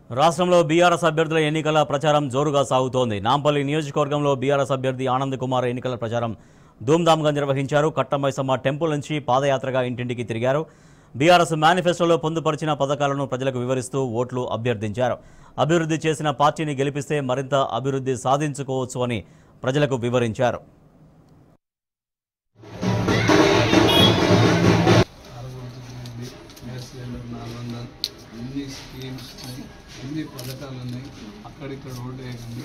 రాష్ట్రంలో బీఆర్ఎస్ అభ్యర్థుల ఎన్నికల ప్రచారం జోరుగా సాగుతోంది నాంపల్లి నియోజకవర్గంలో బీఆర్ఎస్ అభ్యర్థి ఆనంద్ కుమార్ ఎన్నికల ప్రచారం ధూమ్ధామ్గా నిర్వహించారు కట్టమైసమ్మ టెంపుల్ నుంచి పాదయాత్రగా ఇంటింటికి తిరిగారు బీఆర్ఎస్ మేనిఫెస్టోలో పొందుపరిచిన పథకాలను ప్రజలకు వివరిస్తూ ఓట్లు అభ్యర్థించారు అభివృద్ధి చేసిన పార్టీని గెలిపిస్తే మరింత అభివృద్ధి సాధించుకోవచ్చు అని ప్రజలకు వివరించారు అరవై గ్యాస్ సిలిండర్ నాలుగు వందలు అన్ని స్కీమ్స్ ఉన్నాయి అన్ని పథకాలు ఉన్నాయి అక్కడిక్కడ ఓటు వేయకండి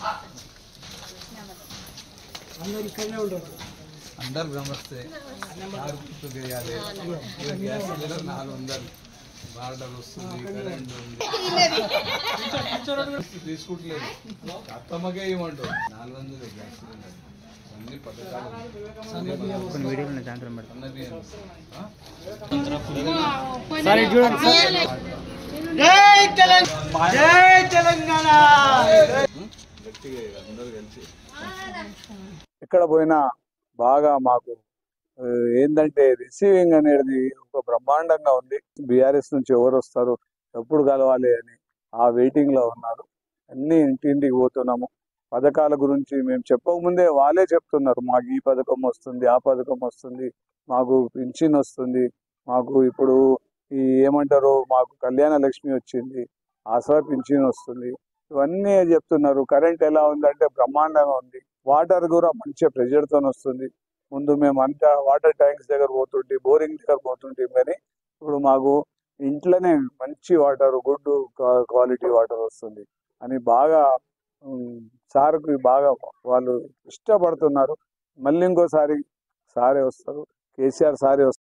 అందరు నమస్తే ఆరు గుర్తు చేయాలి ఇక గ్యాస్ సిలిండర్ నాలుగు వందలు బార్డర్ వస్తుంది కరెంట్ ఉంది తీసుకుంటలేదు అత్తమ్మకే ఇవ్వమంటారు నాలుగు వందలు గ్యాస్ సిలిండర్ అన్ని పథకాలు ఉన్నాయి. అన్నది ఆ? గట్టిగా అందరూ కలిసి ఎక్కడ పోయినా బాగా మాకు ఆ, ఏందంటే రిసీవింగ్ అనేది ఒక బ్రహ్మాండంగా ఉంది బీఆర్ఎస్ నుంచి ఎవరు వస్తారు ఎప్పుడు కలవాలి అని ఆ వెయిటింగ్ లో ఉన్నారు అన్ని ఇంటింటికి పోతున్నాము పథకాల గురించి మేము చెప్పకముందే వాళ్ళే చెప్తున్నారు మాకు ఈ పథకం వస్తుంది ఆ పథకం వస్తుంది మాకు పింఛన్ వస్తుంది మాకు ఇప్పుడు ఈ ఏమంటారు మాకు కళ్యాణ లక్ష్మి వచ్చింది ఆసరా పింఛన్ వస్తుంది ఇవన్నీ చెప్తున్నారు కరెంట్ ఎలా ఉందంటే బ్రహ్మాండంగా ఉంది వాటర్ కూడా మంచిగా ప్రెషర్ తో వస్తుంది ముందు మేము అంతా వాటర్ ట్యాంక్స్ దగ్గర పోతుంటే బోరింగ్ దగ్గర పోతుంటే కానీ ఇప్పుడు మాకు ఇంట్లోనే మంచి వాటర్ గుడ్ క్వాలిటీ వాటర్ వస్తుంది అని బాగా ఉమ్, సార్కి బాగా వాళ్ళు ఇష్టపడుతున్నారు మళ్ళీ ఇంకోసారి సారే వస్తారు కేసీఆర్ సారే వస్తారు